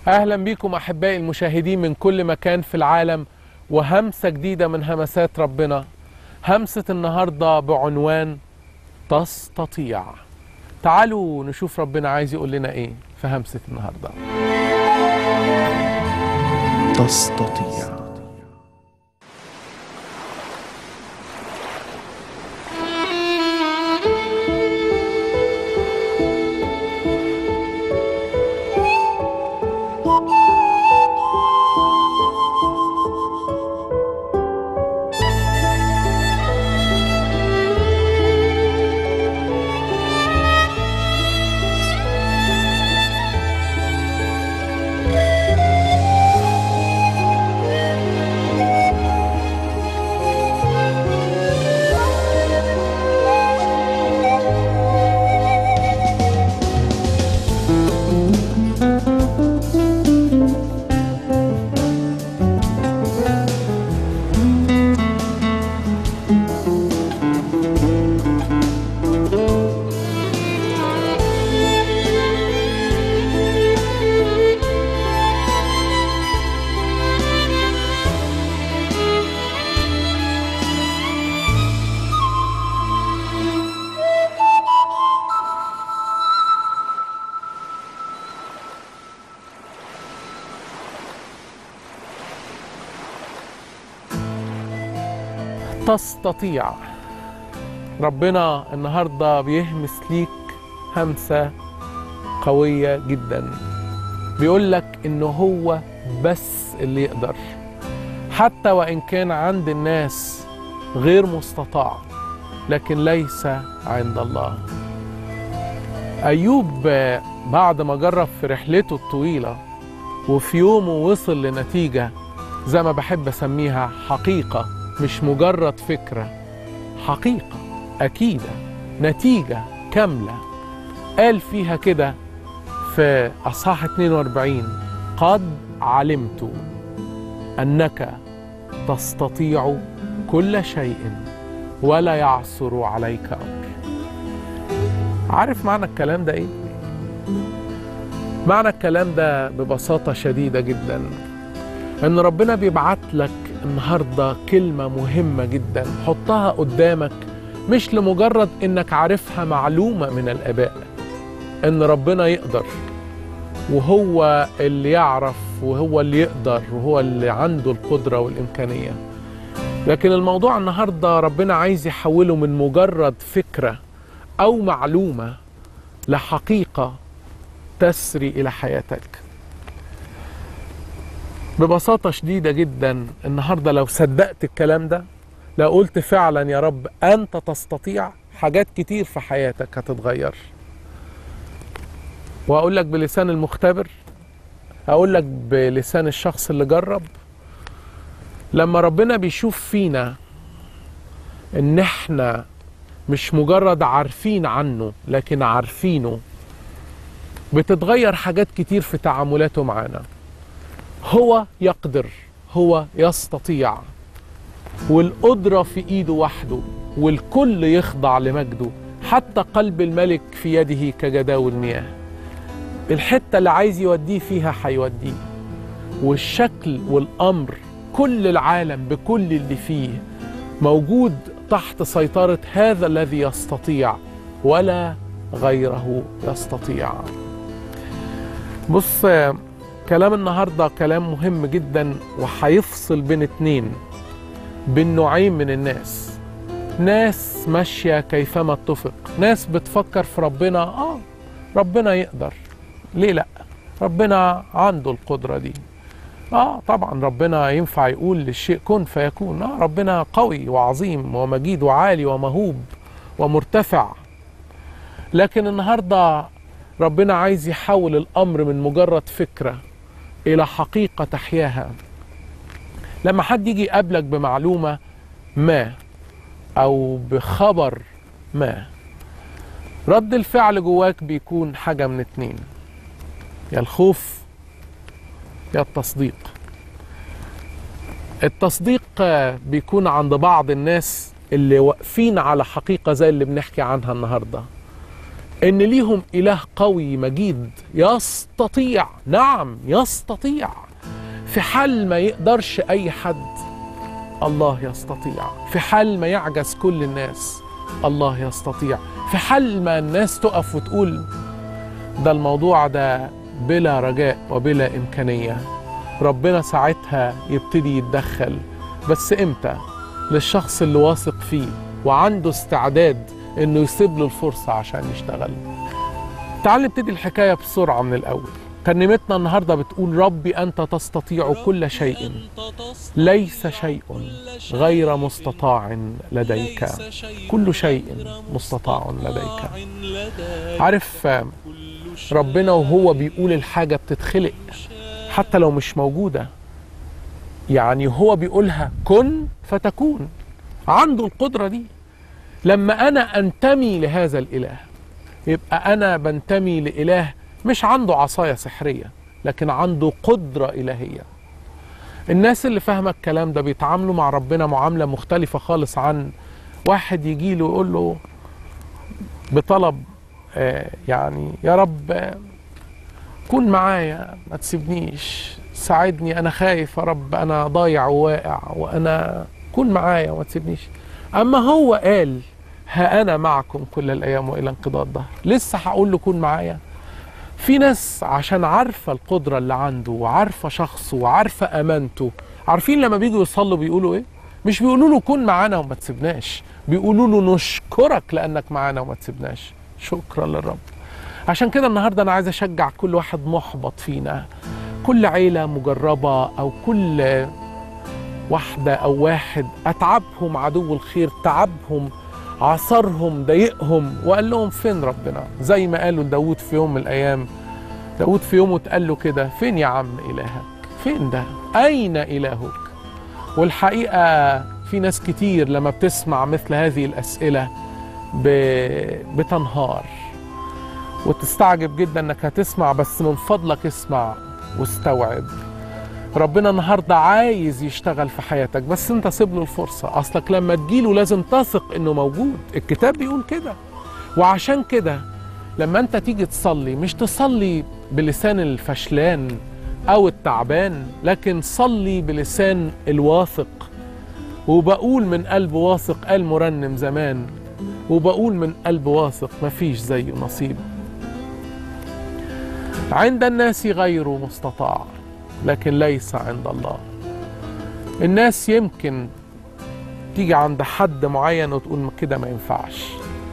اهلا بكم احبائي المشاهدين من كل مكان في العالم وهمسه جديده من همسات ربنا همسه النهارده بعنوان تستطيع تعالوا نشوف ربنا عايز يقول لنا ايه في همسه النهارده تستطيع تستطيع ربنا النهارده بيهمس ليك همسه قويه جدا بيقول لك انه هو بس اللي يقدر حتى وان كان عند الناس غير مستطاع لكن ليس عند الله ايوب بعد ما جرب في رحلته الطويله وفي يومه وصل لنتيجه زي ما بحب اسميها حقيقه مش مجرد فكرة حقيقة أكيدة نتيجة كاملة قال فيها كده في أصحاح 42 قد علمت أنك تستطيع كل شيء ولا يعثر عليك أمر عارف معنى الكلام ده إيه؟ معنى الكلام ده ببساطة شديدة جدا ان ربنا بيبعت لك النهارده كلمه مهمه جدا حطها قدامك مش لمجرد انك عارفها معلومه من الاباء ان ربنا يقدر وهو اللي يعرف وهو اللي يقدر وهو اللي عنده القدره والامكانيه لكن الموضوع النهارده ربنا عايز يحوله من مجرد فكره او معلومه لحقيقه تسري الى حياتك ببساطة شديدة جدا النهاردة لو صدقت الكلام ده لو قلت فعلا يا رب أنت تستطيع حاجات كتير في حياتك هتتغير وأقول لك بلسان المختبر أقول لك بلسان الشخص اللي جرب لما ربنا بيشوف فينا إن إحنا مش مجرد عارفين عنه لكن عارفينه بتتغير حاجات كتير في تعاملاته معانا هو يقدر هو يستطيع والقدرة في إيده وحده والكل يخضع لمجده حتى قلب الملك في يده كجداول مياه الحتة اللي عايز يوديه فيها هيوديه والشكل والأمر كل العالم بكل اللي فيه موجود تحت سيطرة هذا الذي يستطيع ولا غيره يستطيع بص كلام النهارده كلام مهم جدا وهيفصل بين اتنين بين نوعين من الناس ناس ماشيه كيفما اتفق ناس بتفكر في ربنا اه ربنا يقدر ليه لا ربنا عنده القدره دي اه طبعا ربنا ينفع يقول للشيء كن فيكون اه ربنا قوي وعظيم ومجيد وعالي ومهوب ومرتفع لكن النهارده ربنا عايز يحول الامر من مجرد فكره الى حقيقه تحياها لما حد يجي يقابلك بمعلومه ما او بخبر ما رد الفعل جواك بيكون حاجه من اتنين يا الخوف يا التصديق التصديق بيكون عند بعض الناس اللي واقفين على حقيقه زي اللي بنحكي عنها النهارده ان ليهم اله قوي مجيد يستطيع نعم يستطيع في حال ما يقدرش اي حد الله يستطيع في حال ما يعجز كل الناس الله يستطيع في حال ما الناس تقف وتقول ده الموضوع ده بلا رجاء وبلا إمكانية ربنا ساعتها يبتدي يتدخل بس إمتى للشخص اللي واثق فيه وعنده استعداد إنه يسيب له الفرصة عشان يشتغل تعال نبتدي الحكاية بسرعة من الأول ترنيمتنا النهاردة بتقول ربي أنت تستطيع كل شيء ليس شيء غير مستطاع لديك كل شيء مستطاع لديك عارف ربنا وهو بيقول الحاجة بتتخلق حتى لو مش موجودة يعني هو بيقولها كن فتكون عنده القدرة دي لما أنا أنتمي لهذا الإله يبقى أنا بنتمي لإله مش عنده عصاية سحرية لكن عنده قدرة إلهية الناس اللي فاهمة الكلام ده بيتعاملوا مع ربنا معاملة مختلفة خالص عن واحد يجي له ويقول له بطلب آه، يعني يا رب آه، كن معايا ما تسيبنيش ساعدني انا خايف يا رب انا ضايع وواقع وانا كن معايا وما تسيبنيش اما هو قال ها انا معكم كل الايام والى انقضاء الدهر لسه هقول له كن معايا في ناس عشان عارفه القدره اللي عنده وعارفه شخصه وعارفه امانته عارفين لما بيجوا يصلوا بيقولوا ايه مش بيقولوا له كن معانا وما تسيبناش بيقولوا له نشكرك لانك معانا وما تسيبناش شكرا للرب عشان كده النهارده انا عايز اشجع كل واحد محبط فينا كل عيله مجربه او كل واحده او واحد اتعبهم عدو الخير تعبهم عصرهم ضايقهم وقال لهم فين ربنا زي ما قالوا داود في يوم من الايام داود في يوم اتقال له كده فين يا عم الهك فين ده اين الهك والحقيقه في ناس كتير لما بتسمع مثل هذه الاسئله ب- بتنهار وتستعجب جدا انك هتسمع بس من فضلك اسمع واستوعب ربنا النهارده عايز يشتغل في حياتك بس انت سيب له الفرصه اصلك لما تجيله لازم تثق انه موجود الكتاب بيقول كده وعشان كده لما انت تيجي تصلي مش تصلي بلسان الفشلان او التعبان لكن صلي بلسان الواثق وبقول من قلب واثق قال مرنم زمان وبقول من قلب واثق مفيش زيه نصيب عند الناس غير مستطاع لكن ليس عند الله الناس يمكن تيجي عند حد معين وتقول كده ما ينفعش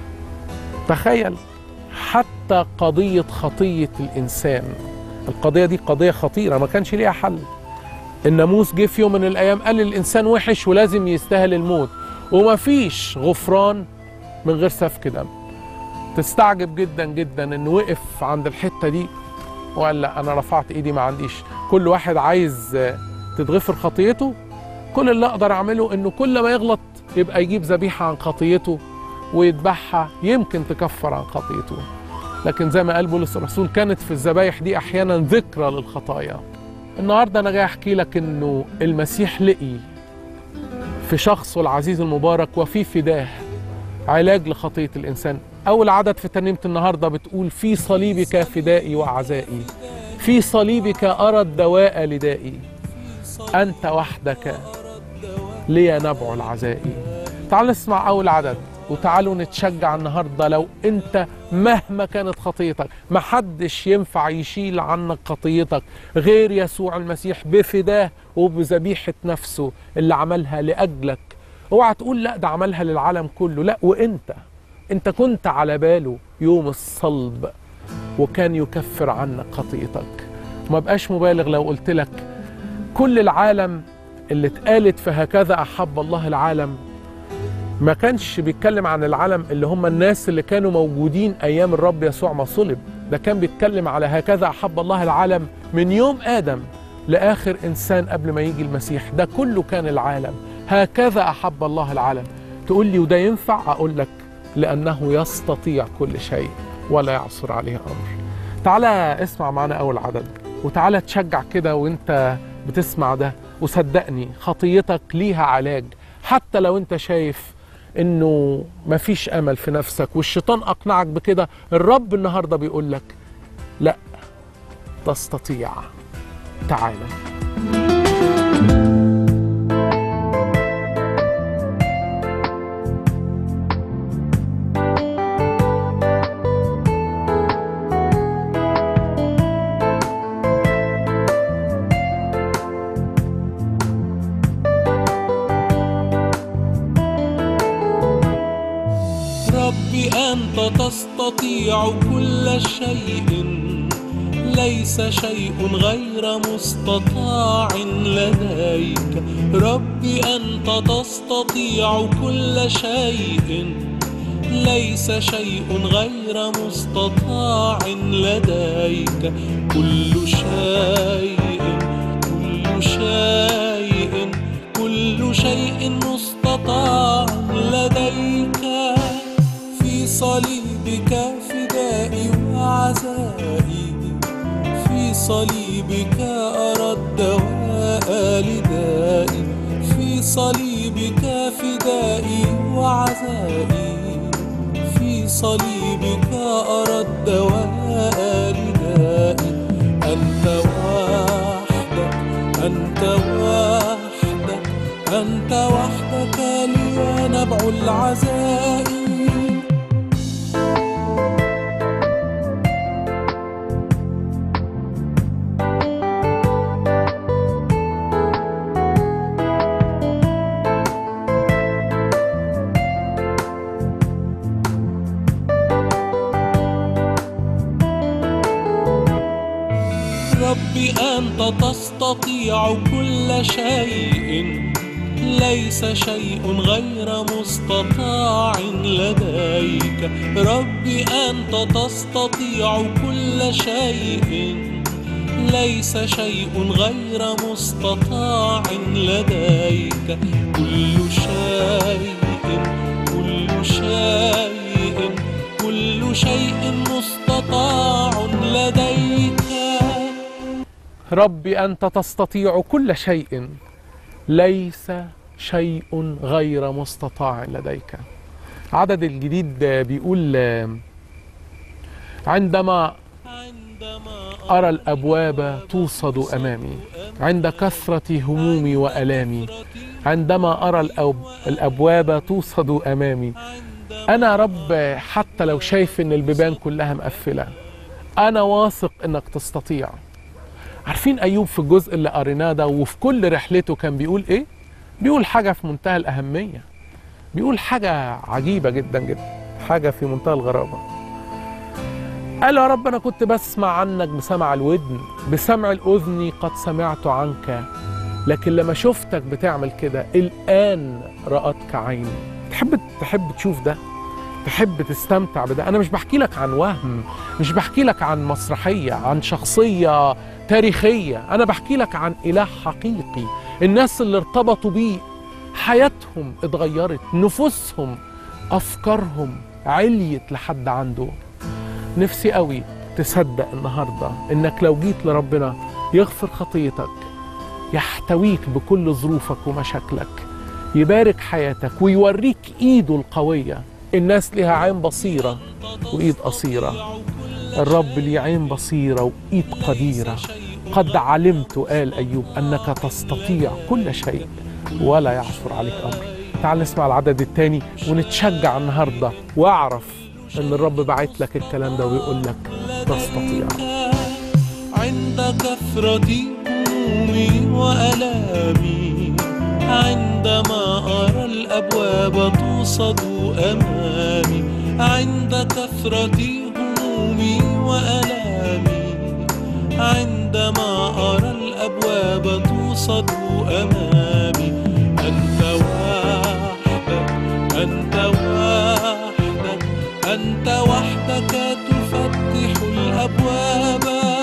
تخيل حتى قضية خطية الإنسان القضية دي قضية خطيرة ما كانش ليها حل الناموس جه في يوم من الأيام قال الإنسان وحش ولازم يستاهل الموت ومفيش غفران من غير سفك دم تستعجب جدا جدا انه وقف عند الحته دي وقال لا انا رفعت ايدي ما عنديش كل واحد عايز آه، تتغفر خطيته كل اللي اقدر اعمله انه كل ما يغلط يبقى يجيب ذبيحه عن خطيته ويذبحها يمكن تكفر عن خطيته لكن زي ما قال بولس الرسول كانت في الذبايح دي احيانا ذكرى للخطايا النهارده انا جاي احكي لك انه المسيح لقي في شخصه العزيز المبارك وفي فداه علاج لخطية الإنسان أول عدد في ترنيمة النهاردة بتقول في صليبك فدائي وعزائي في صليبك أرى الدواء لدائي أنت وحدك لي نبع العزائي تعال نسمع أول عدد وتعالوا نتشجع النهارده لو انت مهما كانت خطيتك محدش ينفع يشيل عنك خطيتك غير يسوع المسيح بفداه وبذبيحه نفسه اللي عملها لاجلك اوعى تقول لا ده عملها للعالم كله لا وانت انت كنت على باله يوم الصلب وكان يكفر عنك خطيتك ما بقاش مبالغ لو قلت لك كل العالم اللي اتقالت في هكذا احب الله العالم ما كانش بيتكلم عن العالم اللي هم الناس اللي كانوا موجودين ايام الرب يسوع ما صلب ده كان بيتكلم على هكذا احب الله العالم من يوم ادم لاخر انسان قبل ما يجي المسيح ده كله كان العالم هكذا احب الله العالم تقول لي وده ينفع اقول لك لانه يستطيع كل شيء ولا يعصر عليه امر تعالى اسمع معنا اول عدد وتعالى تشجع كده وانت بتسمع ده وصدقني خطيتك ليها علاج حتى لو انت شايف انه مفيش امل في نفسك والشيطان اقنعك بكده الرب النهارده بيقول لك لا تستطيع تعالى ربي أنت تستطيع كل شيء ليس شيء غير مستطاع لديك ربي أنت تستطيع كل شيء ليس شيء غير مستطاع لديك كل شيء كل شيء كل شيء مستطاع لديك في صليبك فدائي وعزائي في صليبك أرى الدواء لدائي في صليبك فدائي وعزائي في صليبك أرى الدواء لدائي أنت وحدك أنت وحدك أنت وحدك لي نبع العزائم ربي أنت تستطيع كل شيء ليس شيء غير مستطاع لديك ربي أنت تستطيع كل شيء ليس شيء غير مستطاع لديك كل شيء كل شيء كل شيء مستطاع لديك ربي انت تستطيع كل شيء ليس شيء غير مستطاع لديك عدد الجديد بيقول عندما عندما ارى الابواب توصد امامي عند كثره همومي والامي عندما ارى الأب- الابواب توصد امامي انا رب حتى لو شايف ان البيبان كلها مقفله انا واثق انك تستطيع عارفين ايوب في الجزء اللي قريناه ده وفي كل رحلته كان بيقول ايه بيقول حاجه في منتهى الاهميه بيقول حاجه عجيبه جدا جدا حاجه في منتهى الغرابه قال يا رب انا كنت بسمع عنك بسمع الودن بسمع الاذن قد سمعت عنك لكن لما شفتك بتعمل كده الان رأتك عيني تحب تحب تشوف ده تحب تستمتع بده انا مش بحكي لك عن وهم مش بحكي لك عن مسرحيه عن شخصيه تاريخيه انا بحكي لك عن اله حقيقي الناس اللي ارتبطوا بيه حياتهم اتغيرت نفوسهم افكارهم عليت لحد عنده نفسي قوي تصدق النهارده انك لو جيت لربنا يغفر خطيتك يحتويك بكل ظروفك ومشاكلك يبارك حياتك ويوريك ايده القويه الناس لها عين بصيره وايد قصيره الرب ليه عين بصيره وايد قديره قد علمت قال ايوب انك تستطيع كل شيء ولا يعثر عليك امر تعال نسمع العدد الثاني ونتشجع النهارده واعرف ان الرب باعت لك الكلام ده ويقول لك تستطيع عند كثرة همومي وألامي عندما أرى الأبواب توصد أمامي عند كثرة همومي وألامي عندما أرى الأبواب توصد أمامي أنت وحدك أنت وحدك أنت وحدك تفتح الأبواب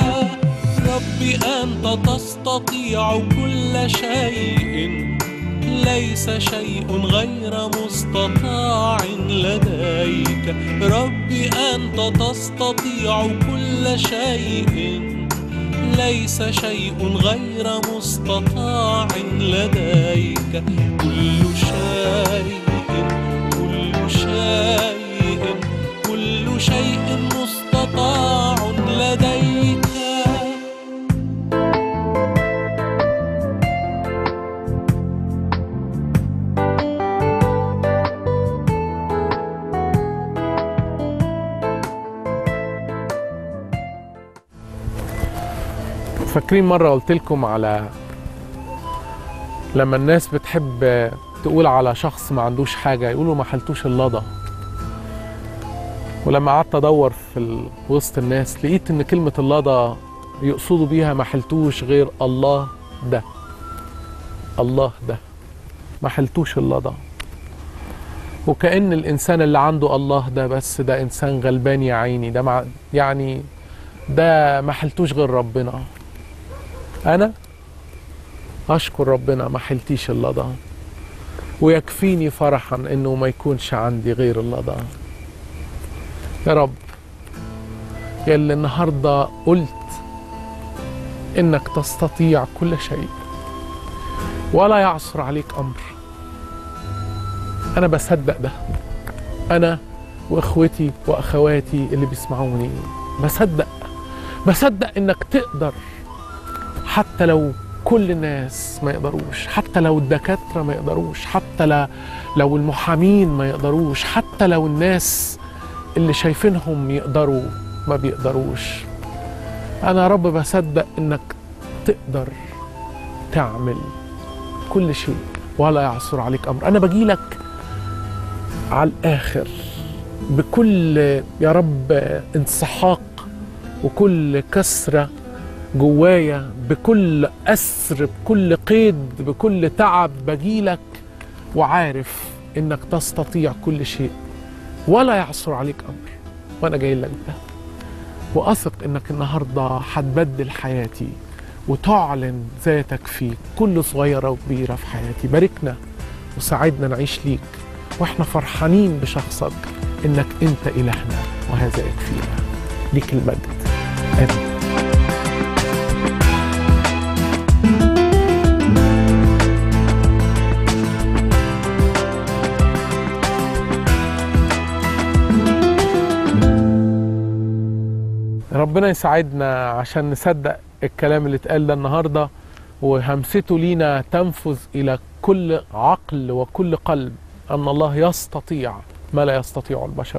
ربي أنت تستطيع كل شيء ليس شيء غير مستطاع لديك ربي أنت تستطيع كل شيء ليس شيء غير مستطاع لديك كل شيء كل شيء كل شيء مستطاع لديك فاكرين مرة قلت لكم على لما الناس بتحب تقول على شخص ما عندوش حاجة يقولوا ما حلتوش اللضا ولما قعدت ادور في ال... وسط الناس لقيت ان كلمة اللضا يقصدوا بيها ما حلتوش غير الله ده الله ده ما حلتوش اللضا وكأن الإنسان اللي عنده الله ده بس ده إنسان غلبان يا عيني ده مع يعني ده ما حلتوش غير ربنا أنا أشكر ربنا ما حلتيش اللضا ويكفيني فرحا إنه ما يكونش عندي غير اللضا يا رب يا اللي النهاردة قلت إنك تستطيع كل شيء ولا يعصر عليك أمر أنا بصدق ده أنا وإخوتي وأخواتي اللي بيسمعوني بصدق بصدق إنك تقدر حتى لو كل الناس ما يقدروش حتى لو الدكاترة ما يقدروش حتى لا- لو المحامين ما يقدروش حتى لو الناس اللي شايفينهم يقدروا ما بيقدروش أنا يا رب بصدق إنك تقدر تعمل كل شيء ولا يعصر عليك أمر أنا بجيلك على الآخر بكل يا رب انسحاق وكل كسرة جوايا بكل أسر بكل قيد بكل تعب بجيلك وعارف إنك تستطيع كل شيء ولا يعصر عليك أمر وأنا جاي لك ده وأثق إنك النهاردة هتبدل حياتي وتعلن ذاتك في كل صغيرة وكبيرة في حياتي باركنا وساعدنا نعيش ليك واحنا فرحانين بشخصك انك انت الهنا وهذا يكفينا ليك المجد امين ربنا يساعدنا عشان نصدق الكلام اللي اتقال ده النهارده وهمسته لينا تنفذ الى كل عقل وكل قلب ان الله يستطيع ما لا يستطيع البشر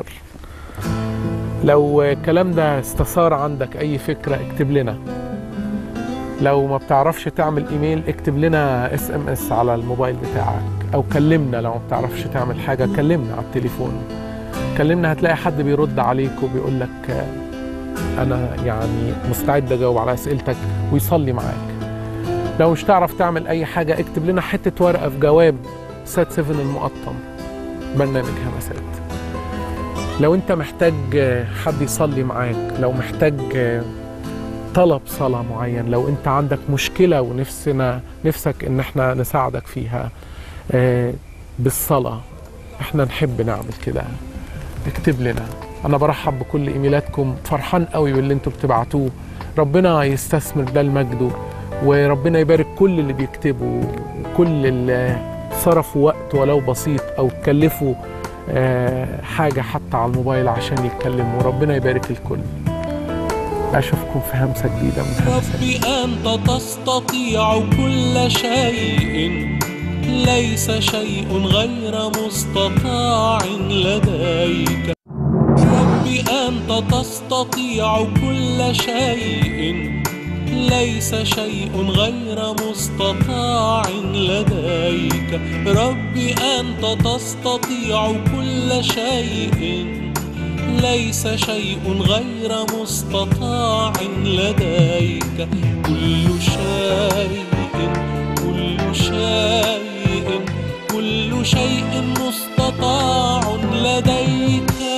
لو الكلام ده استثار عندك اي فكره اكتب لنا لو ما بتعرفش تعمل ايميل اكتب لنا اس ام اس على الموبايل بتاعك او كلمنا لو ما بتعرفش تعمل حاجه كلمنا على التليفون كلمنا هتلاقي حد بيرد عليك وبيقول لك آه، انا يعني مستعد اجاوب على اسئلتك ويصلي معاك لو مش تعرف تعمل اي حاجه اكتب لنا حته ورقه في جواب سات 7 المقطم برنامج همسات لو انت محتاج آه، حد يصلي معاك لو محتاج آه، طلب صلاة معين لو انت عندك مشكلة ونفسنا نفسك ان احنا نساعدك فيها آه، بالصلاة احنا نحب نعمل كده اكتب لنا انا برحب بكل ايميلاتكم فرحان قوي باللي انتوا بتبعتوه ربنا يستثمر ده لمجده وربنا يبارك كل اللي بيكتبوا وكل اللي صرفوا وقت ولو بسيط او كلفوا آه، حاجة حتى على الموبايل عشان يتكلموا ربنا يبارك الكل اشوفكم في همسة جديدة من همسات ربي أنت تستطيع كل شيء ليس شيء غير مستطاع لديك ربي أنت تستطيع كل شيء ليس شيء غير مستطاع لديك ربي أنت تستطيع كل شيء ليس شيء غير مستطاع لديك كل شيء كل شيء كل شيء مستطاع لديك